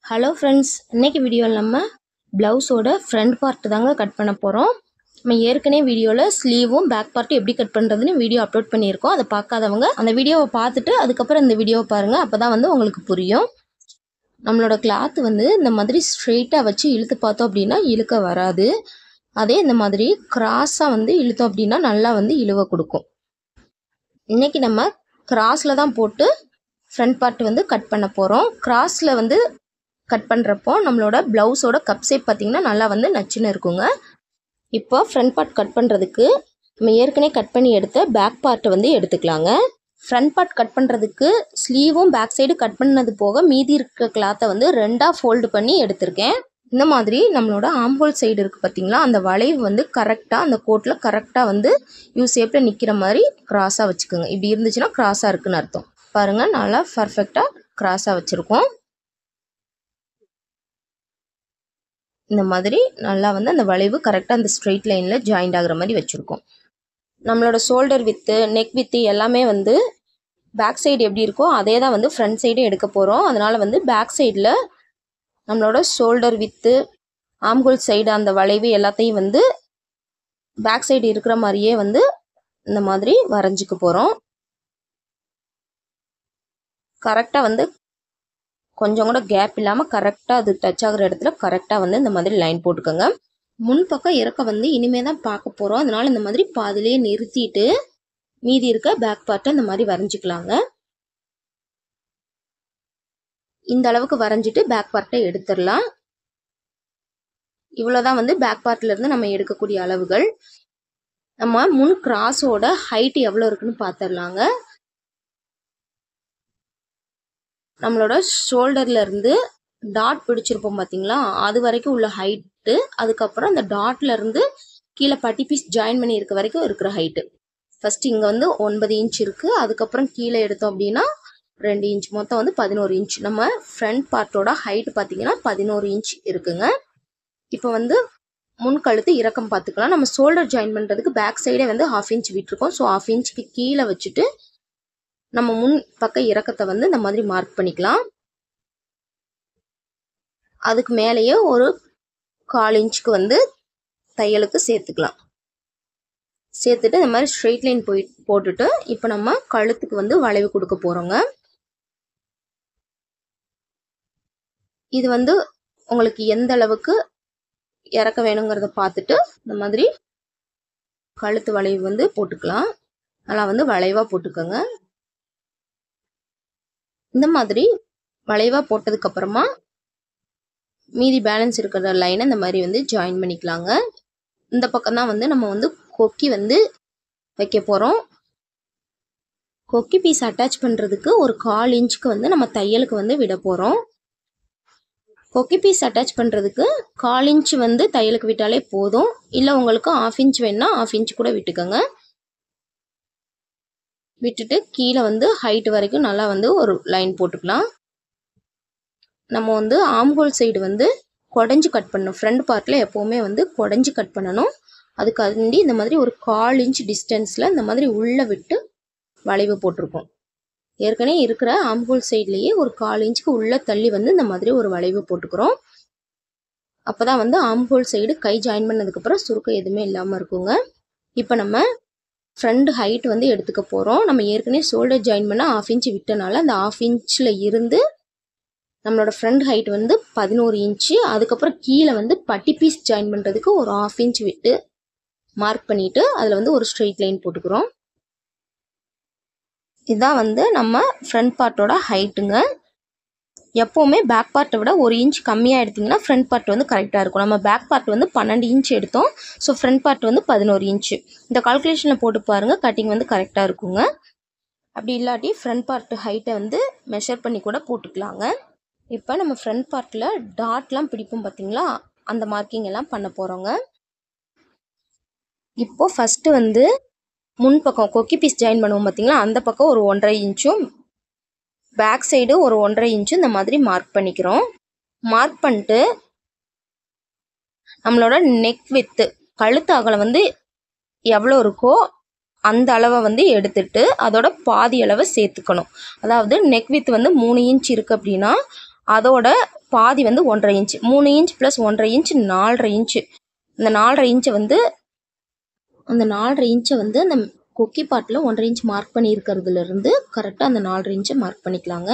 hello friends இன்னைக்கு வீடியோவில் நம்ம ப்ளவுஸோட ஃப்ரண்ட் பார்ட் தாங்க கட் பண்ண போகிறோம் நம்ம ஏற்கனவே வீடியோவில் ஸ்லீவும் பேக் பார்ட்டும் எப்படி கட் பண்ணுறதுன்னு வீடியோ அப்லோட் பண்ணியிருக்கோம் அதை பார்க்காதவங்க அந்த வீடியோவை பார்த்துட்டு அதுக்கப்புறம் இந்த வீடியோவை பாருங்கள் அப்போ தான் வந்து உங்களுக்கு புரியும் நம்மளோட கிளாத் வந்து இந்த மாதிரி ஸ்ட்ரெயிட்டாக வச்சு இழுத்து பார்த்தோம் அப்படின்னா இழுக்க வராது அதே இந்த மாதிரி கிராஸாக வந்து இழுத்தோம் அப்படின்னா நல்லா வந்து இழுவ கொடுக்கும் இன்றைக்கி நம்ம கிராஸில் தான் போட்டு ஃப்ரண்ட் பார்ட் வந்து கட் பண்ண போகிறோம் கிராஸில் வந்து கட் பண்ணுறப்போ நம்மளோட ப்ளவுஸோட கப் ஷேப் பார்த்திங்கன்னா நல்லா வந்து நச்சுன்னு இருக்குங்க இப்போ ஃப்ரண்ட் பார்ட் கட் பண்ணுறதுக்கு நம்ம ஏற்கனவே கட் பண்ணி எடுத்த பேக் பார்ட்டை வந்து எடுத்துக்கலாங்க ஃப்ரண்ட் பார்ட் கட் பண்ணுறதுக்கு ஸ்லீவும் பேக் சைடு கட் பண்ணது போக மீதி இருக்க கிளாத்தை வந்து ரெண்டாக ஃபோல்டு பண்ணி எடுத்திருக்கேன் இந்த மாதிரி நம்மளோட ஆம்போல் சைடு இருக்குது பார்த்தீங்களா அந்த வளைவு வந்து கரெக்டாக அந்த கோட்டில் கரெக்டாக வந்து யூ ஷேப்பில் நிற்கிற மாதிரி கிராஸாக வச்சுக்கோங்க இப்படி இருந்துச்சுன்னா கிராஸாக இருக்குன்னு அர்த்தம் பாருங்கள் நல்லா பர்ஃபெக்டாக கிராஸாக வச்சுருக்கோம் இந்த மாதிரி நல்லா வந்து அந்த வளைவு கரெக்டாக அந்த ஸ்ட்ரெயிட் லைனில் ஜாயிண்ட் ஆகுற மாதிரி வச்சுருக்கோம் நம்மளோட ஷோல்டர் வித்து நெக் வித்து எல்லாமே வந்து பேக் சைடு எப்படி இருக்கோ அதே தான் வந்து ஃப்ரண்ட் சைடு எடுக்க போகிறோம் அதனால் வந்து பேக் சைடில் நம்மளோட ஷோல்டர் வித்து ஆம்கோல் சைடு அந்த வளைவு எல்லாத்தையும் வந்து பேக் சைடு இருக்கிற மாதிரியே வந்து இந்த மாதிரி வரைஞ்சிக்க போகிறோம் கரெக்டாக வந்து கொஞ்சம் கூட கேப் இல்லாமல் கரெக்டாக அது டச் ஆகிற இடத்துல கரெக்டாக வந்து இந்த மாதிரி லைன் போட்டுக்கோங்க முன்பக்கம் இறக்க வந்து இனிமே தான் பார்க்க போகிறோம் அதனால இந்த மாதிரி பாதிலேயே நிறுத்திட்டு மீதி இருக்க பேக் பார்ட்டை இந்த மாதிரி வரைஞ்சிக்கலாங்க இந்த அளவுக்கு வரைஞ்சிட்டு பேக் பார்ட்டை எடுத்துடலாம் இவ்வளோதான் வந்து பேக் பார்ட்ல இருந்து நம்ம எடுக்கக்கூடிய அளவுகள் நம்ம முன் கிராஸோட ஹைட் எவ்வளோ இருக்குன்னு பார்த்துடலாங்க நம்மளோட ஷோல்டர்ல இருந்து டாட் பிடிச்சிருப்போம் பார்த்தீங்களா அது வரைக்கும் உள்ள ஹைட்டு அதுக்கப்புறம் அந்த டாட்ல இருந்து கீழே பட்டி பீஸ் ஜாயின் பண்ணி இருக்க வரைக்கும் இருக்கிற ஹைட்டு ஃபர்ஸ்ட் இங்கே வந்து ஒன்பது இன்ச் இருக்கு அதுக்கப்புறம் கீழே எடுத்தோம் அப்படின்னா ரெண்டு இன்ச் மொத்தம் வந்து பதினோரு இன்ச் நம்ம ஃப்ரண்ட் பார்ட்டோட ஹைட் பார்த்தீங்கன்னா பதினோரு இன்ச் இருக்குங்க இப்போ வந்து முன் கழுத்து இறக்கம் பார்த்துக்கலாம் நம்ம ஷோல்டர் ஜாயின் பண்ணுறதுக்கு பேக் சைடே வந்து ஹாஃப் இன்ச் விட்டுருக்கோம் ஸோ ஹாஃப் இன்ச்சுக்கு கீழே வச்சுட்டு நம்ம முன் பக்க இறக்கத்தை வந்து இந்த மாதிரி மார்க் பண்ணிக்கலாம் அதுக்கு மேலேயே ஒரு கால் இன்ச்சுக்கு வந்து தையலுக்கு சேர்த்துக்கலாம் சேர்த்துட்டு இந்த மாதிரி ஸ்ட்ரெயிட் லைன் போய் போட்டுட்டு இப்போ நம்ம கழுத்துக்கு வந்து வளைவு கொடுக்க போகிறோங்க இது வந்து உங்களுக்கு எந்த அளவுக்கு இறக்க வேணுங்கிறத பார்த்துட்டு இந்த மாதிரி கழுத்து வளைவு வந்து போட்டுக்கலாம் நல்லா வந்து வளைவாக போட்டுக்கோங்க இந்த மாதிரி வளைவாக போட்டதுக்கு அப்புறமா மீதி பேலன்ஸ் இருக்கிற லைனை இந்த மாதிரி வந்து ஜாயின் பண்ணிக்கலாங்க இந்த பக்கம் தான் வந்து நம்ம வந்து கொக்கி வந்து வைக்க போகிறோம் கொக்கி பீஸ் அட்டாச் பண்ணுறதுக்கு ஒரு கால் இன்ச்சுக்கு வந்து நம்ம தையலுக்கு வந்து விட போகிறோம் கொக்கி பீஸ் அட்டாச் பண்ணுறதுக்கு கால் இன்ச் வந்து தையலுக்கு விட்டாலே போதும் இல்லை உங்களுக்கு ஆஃப் இன்ச் வேணுன்னா ஆஃப் இன்ச் கூட விட்டுக்கோங்க விட்டுட்டு கீழே வந்து ஹைட் வரைக்கும் நல்லா வந்து ஒரு லைன் போட்டுக்கலாம் நம்ம வந்து ஆம்ஹோல் சைடு வந்து குடஞ்சி கட் பண்ணணும் ஃப்ரண்ட் பார்ட்டில் எப்போவுமே வந்து குடஞ்சி கட் பண்ணணும் அதுக்காண்டி இந்த மாதிரி ஒரு கால் இன்ச் டிஸ்டன்ஸில் இந்த மாதிரி உள்ளே விட்டு வளைவு போட்டிருக்கோம் ஏற்கனவே இருக்கிற ஆம்ஹோல் சைட்லேயே ஒரு கால் இன்ச்சுக்கு உள்ளே தள்ளி வந்து இந்த மாதிரி ஒரு வளைவு போட்டுக்கிறோம் அப்போ தான் வந்து ஆம்ஹோல் சைடு கை ஜாயின் பண்ணதுக்கப்புறம் சுருக்கம் எதுவுமே இல்லாமல் இருக்குங்க இப்போ நம்ம ஃப்ரண்ட் ஹைட் வந்து எடுத்துக்க போகிறோம் நம்ம ஏற்கனவே ஷோல்டர் ஜாயின் பண்ண ஆஃப் இன்ச் விட்டனால அந்த ஆஃப் இன்ச்சில் இருந்து நம்மளோட ஃப்ரண்ட் ஹைட் வந்து பதினோரு இன்ச்சு அதுக்கப்புறம் கீழே வந்து பட்டி பீஸ் ஜாயின் பண்ணுறதுக்கு ஒரு ஆஃப் இன்ச் விட்டு மார்க் பண்ணிவிட்டு அதில் வந்து ஒரு ஸ்ட்ரெயிட் லைன் போட்டுக்கிறோம் இதுதான் வந்து நம்ம ஃப்ரண்ட் பார்ட்டோட ஹைட்டுங்க எப்போவுமே பேக் பார்ட்டை விட ஒரு இன்ச் கம்மியாக எடுத்திங்கன்னா ஃப்ரண்ட் பார்ட் வந்து கரெக்டாக இருக்கும் நம்ம பேக் பார்ட் வந்து பன்னெண்டு இன்ச் எடுத்தோம் ஸோ ஃப்ரண்ட் பார்ட் வந்து பதினோரு இன்ச்சு இந்த கால்குலேஷனில் போட்டு பாருங்கள் கட்டிங் வந்து கரெக்டாக இருக்குங்க அப்படி இல்லாட்டி ஃப்ரண்ட் பார்ட் ஹைட்டை வந்து மெஷர் பண்ணி கூட போட்டுக்கலாங்க இப்போ நம்ம ஃப்ரண்ட் பார்ட்டில் டாட்லாம் பிடிப்போம் பார்த்தீங்களா அந்த மார்க்கிங் எல்லாம் பண்ண போகிறோங்க இப்போது ஃபஸ்ட்டு வந்து முன் பக்கம் கொக்கி பீஸ் ஜாயின் பண்ணுவோம் பார்த்தீங்களா அந்த பக்கம் ஒரு ஒன்றரை இன்ச்சும் பேக் சைடு ஒரு ஒன்றரை இன்ச்சு இந்த மாதிரி மார்க் பண்ணிக்கிறோம் மார்க் பண்ணிட்டு நம்மளோட நெக் வித்து கழுத்து அகலம் வந்து எவ்வளோ இருக்கோ அந்த அளவை வந்து எடுத்துட்டு அதோட பாதி அளவை சேர்த்துக்கணும் அதாவது நெக் வித் வந்து மூணு இன்ச் இருக்குது அப்படின்னா அதோட பாதி வந்து ஒன்றரை இன்ச் மூணு இன்ச் ப்ளஸ் ஒன்றரை இன்ச் நாலரை இன்ச்சு இந்த நாலரை இன்ச்சை வந்து அந்த நாலரை இன்ச்சை வந்து அந்த கொக்கி பாட்டில் ஒன்றரை இன்ச் மார்க் பண்ணியிருக்கிறதுலேருந்து கரெக்டாக அந்த நாலரை இன்ச்சை மார்க் பண்ணிக்கலாங்க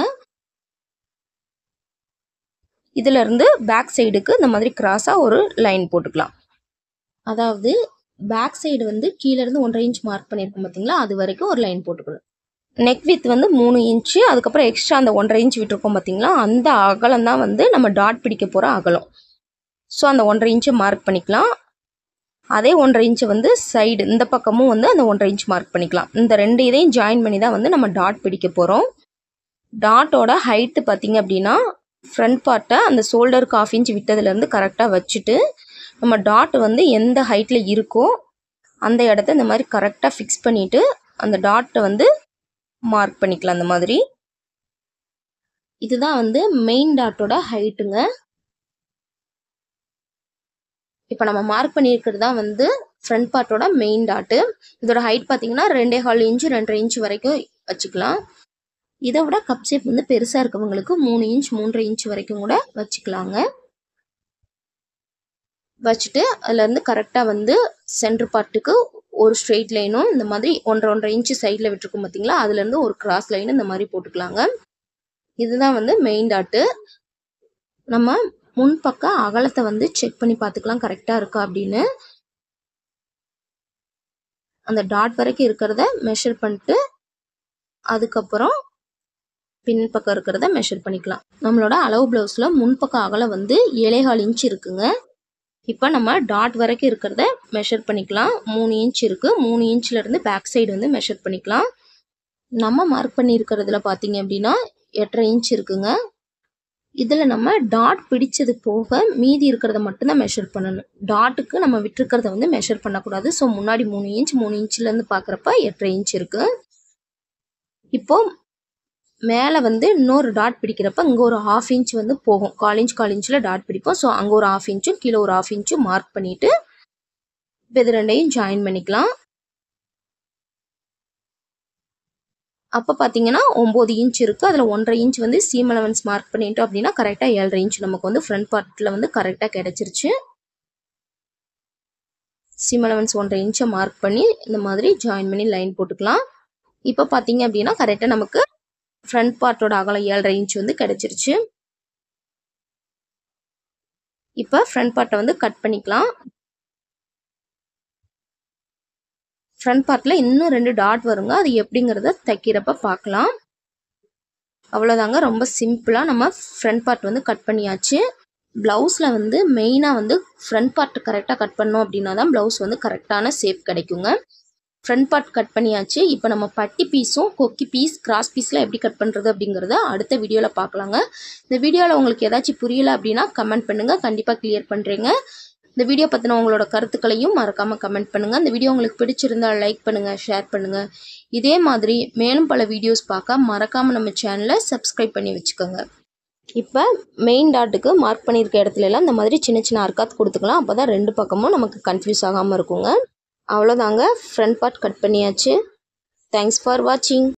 இதிலேருந்து பேக் சைடுக்கு இந்த மாதிரி கிராஸாக ஒரு லைன் போட்டுக்கலாம் அதாவது பேக் சைடு வந்து கீழேருந்து ஒன்றரை இன்ச் மார்க் பண்ணியிருக்கோம் பார்த்தீங்களா அது வரைக்கும் ஒரு லைன் போட்டுக்கணும் நெக் வித் வந்து மூணு இன்ச்சு அதுக்கப்புறம் எக்ஸ்ட்ரா அந்த ஒன்றரை இன்ச் விட்டுருக்கோம் பார்த்தீங்களா அந்த அகலம் தான் வந்து நம்ம டாட் பிடிக்க போகிற அகலம் ஸோ அந்த ஒன்றரை இன்ச்சை மார்க் பண்ணிக்கலாம் அதே ஒன்றரை இன்ச்சு வந்து சைடு இந்த பக்கமும் வந்து அந்த ஒன்றரை இன்ச் மார்க் பண்ணிக்கலாம் இந்த ரெண்டு இதையும் ஜாயின் பண்ணி தான் வந்து நம்ம டாட் பிடிக்க போகிறோம் டாட்டோட ஹைட்டு பார்த்தீங்க அப்படின்னா ஃப்ரண்ட் பார்ட்டை அந்த ஷோல்டருக்கு ஆஃப் இன்ச் விட்டதுலேருந்து கரெக்டாக வச்சுட்டு நம்ம டாட் வந்து எந்த ஹைட்டில் இருக்கோ அந்த இடத்த இந்த மாதிரி கரெக்டாக ஃபிக்ஸ் பண்ணிவிட்டு அந்த டாட்டை வந்து மார்க் பண்ணிக்கலாம் அந்த மாதிரி இதுதான் வந்து மெயின் டாட்டோட ஹைட்டுங்க இப்போ நம்ம மார்க் பண்ணியிருக்கிறது தான் வந்து ஃப்ரண்ட் பார்ட்டோட மெயின் டாட்டு இதோட ஹைட் பார்த்தீங்கன்னா ரெண்டே கால் இன்ச்சு ரெண்டரை இன்ச் வரைக்கும் வச்சுக்கலாம் இதை விட கப் ஷேப் வந்து பெருசாக இருக்கவங்களுக்கு மூணு இன்ச் மூன்றரை இன்ச் வரைக்கும் கூட வச்சுக்கலாங்க வச்சுட்டு அதுலேருந்து கரெக்டாக வந்து சென்டர் பார்ட்டுக்கு ஒரு ஸ்ட்ரெயிட் லைனும் இந்த மாதிரி ஒன்றரை ஒன்றரை இன்ச்சு சைடில் விட்டுருக்கும் பார்த்தீங்களா அதுலேருந்து ஒரு கிராஸ் லைன் இந்த மாதிரி போட்டுக்கலாங்க இதுதான் வந்து மெயின் டாட்டு நம்ம முன்பக்க அகலத்தை வந்து செக் பண்ணி பார்த்துக்கலாம் கரெக்டாக இருக்கா அப்படின்னு அந்த டாட் வரைக்கும் இருக்கிறத மெஷர் பண்ணிட்டு அதுக்கப்புறம் பின் பக்கம் இருக்கிறத மெஷர் பண்ணிக்கலாம் நம்மளோட அளவு ப்ளவுஸில் முன்பக்க அகலம் வந்து ஏழேகால் இன்ச் இருக்குங்க இப்போ நம்ம டாட் வரைக்கும் இருக்கிறத மெஷர் பண்ணிக்கலாம் மூணு இன்ச் இருக்குது மூணு இன்ச்லேருந்து பேக் சைடு வந்து மெஷர் பண்ணிக்கலாம் நம்ம மார்க் பண்ணியிருக்கிறதுல பார்த்தீங்க அப்படின்னா எட்டரை இன்ச் இருக்குங்க இதில் நம்ம டாட் பிடிச்சது போக மீதி இருக்கிறத மட்டும்தான் மெஷர் பண்ணணும் டாட்டுக்கு நம்ம விட்டுருக்கிறத வந்து மெஷர் பண்ணக்கூடாது ஸோ முன்னாடி மூணு இன்ச் மூணு இன்ச்லேருந்து பார்க்குறப்ப எட்டரை இன்ச் இருக்குது இப்போ மேலே வந்து இன்னொரு டாட் பிடிக்கிறப்ப இங்கே ஒரு ஹாஃப் இன்ச் வந்து போகும் கால் இன்ச் கால் இன்ச்சில் டாட் பிடிப்போம் ஸோ அங்கே ஒரு ஹாஃப் இன்ச்சும் கீழே ஒரு ஹாஃப் இன்ச்சும் மார்க் பண்ணிவிட்டு இப்போ இது ரெண்டையும் ஜாயின் பண்ணிக்கலாம் அப்போ பார்த்தீங்கன்னா ஒம்பது இன்ச் இருக்குது அதில் ஒன்றரை இன்ச் வந்து சீம் அலவன்ஸ் மார்க் பண்ணிட்டோம் அப்படின்னா கரெக்டாக ஏழரை இன்ச் நமக்கு வந்து ஃப்ரண்ட் பார்ட்டில் வந்து கரெக்டாக கிடச்சிருச்சு சீம் அலவன்ஸ் ஒன்றரை இன்ச்சை மார்க் பண்ணி இந்த மாதிரி ஜாயின் பண்ணி லைன் போட்டுக்கலாம் இப்போ பார்த்தீங்க அப்படின்னா கரெக்டாக நமக்கு ஃப்ரண்ட் பார்ட்டோட அகலம் ஏழரை இன்ச் வந்து கிடச்சிருச்சு இப்போ ஃப்ரண்ட் பார்ட்டை வந்து கட் பண்ணிக்கலாம் ஃப்ரண்ட் பார்ட்டில் இன்னும் ரெண்டு டாட் வருங்க அது எப்படிங்கிறத தைக்கிறப்ப பார்க்கலாம் அவ்வளோதாங்க ரொம்ப சிம்பிளாக நம்ம ஃப்ரண்ட் பார்ட் வந்து கட் பண்ணியாச்சு ப்ளவுஸில் வந்து மெயினாக வந்து ஃப்ரண்ட் பார்ட் கரெக்டாக கட் பண்ணோம் அப்படின்னா தான் ப்ளவுஸ் வந்து கரெக்டான ஷேப் கிடைக்குங்க ஃப்ரண்ட் பார்ட் கட் பண்ணியாச்சு இப்போ நம்ம பட்டி பீஸும் கொக்கி பீஸ் கிராஸ் பீஸ்லாம் எப்படி கட் பண்ணுறது அப்படிங்கிறத அடுத்த வீடியோவில் பார்க்கலாங்க இந்த வீடியோவில் உங்களுக்கு ஏதாச்சும் புரியலை அப்படின்னா கமெண்ட் பண்ணுங்கள் கண்டிப்பாக கிளியர் பண்ணுறேங்க இந்த வீடியோ பற்றின உங்களோட கருத்துக்களையும் மறக்காமல் கமெண்ட் பண்ணுங்கள் இந்த வீடியோ உங்களுக்கு பிடிச்சிருந்தா லைக் பண்ணுங்கள் ஷேர் பண்ணுங்கள் இதே மாதிரி மேலும் பல வீடியோஸ் பார்க்க மறக்காமல் நம்ம சேனலை சப்ஸ்கிரைப் பண்ணி வச்சுக்கோங்க இப்போ மெயின் டாட்டுக்கு மார்க் பண்ணியிருக்க இடத்துல எல்லாம் இந்த மாதிரி சின்ன சின்ன அர்க்காத் கொடுத்துக்கலாம் அப்போ தான் ரெண்டு பக்கமும் நமக்கு கன்ஃபியூஸ் ஆகாமல் இருக்குங்க அவ்வளோதாங்க ஃப்ரண்ட் பார்ட் கட் பண்ணியாச்சு தேங்க்ஸ் ஃபார் வாட்சிங்